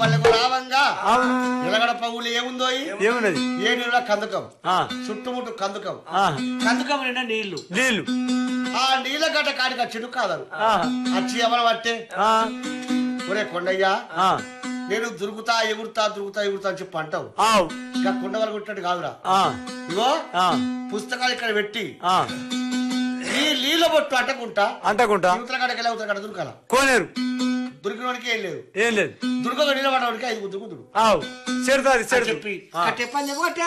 పల్లెకు రావంగా అవును నిలగడ పగులు ఏముందో ఏమున్నది ఏడు కందుకం ఆ, చుట్టుముట్టు కందుకం ఆ, కందుకం నిండా నీళ్లు నీళ్ళు ఆ నీళ్ళ గడ్డ కాడికి ఆ చెడు కాదరు ఆ, వచ్చి ఎవరు పట్టే ఆ, ఒరే కొండయ్యా ఆ, నేను దురుకుతా ఎగురుతా దురుకుతా ఎగురుతా అని చెప్పి అంటావు ఆవు ఇంకా కుండ వాళ్ళు కొట్టినట్టు కాదురా ఆ, ఇగో ఆ, పుస్తకాలు ఇక్కడ పెట్టి ఆ, ఈ నీళ్ళ బొట్టు అట్టకుంటా అంటకుంటా యువతల కాడికి వెళ్ళి అవతల కాడ దురకాల కోనేరు దొరికినోడికి ఏం లేదు ఏం లేదు దుర్గ నీళ్ళ పడవాడికి ఐదు దురుకుతుడు ఆవు చెడుతుంది అని చెడుతుంది చెప్పి కట్టె పని చెప్పి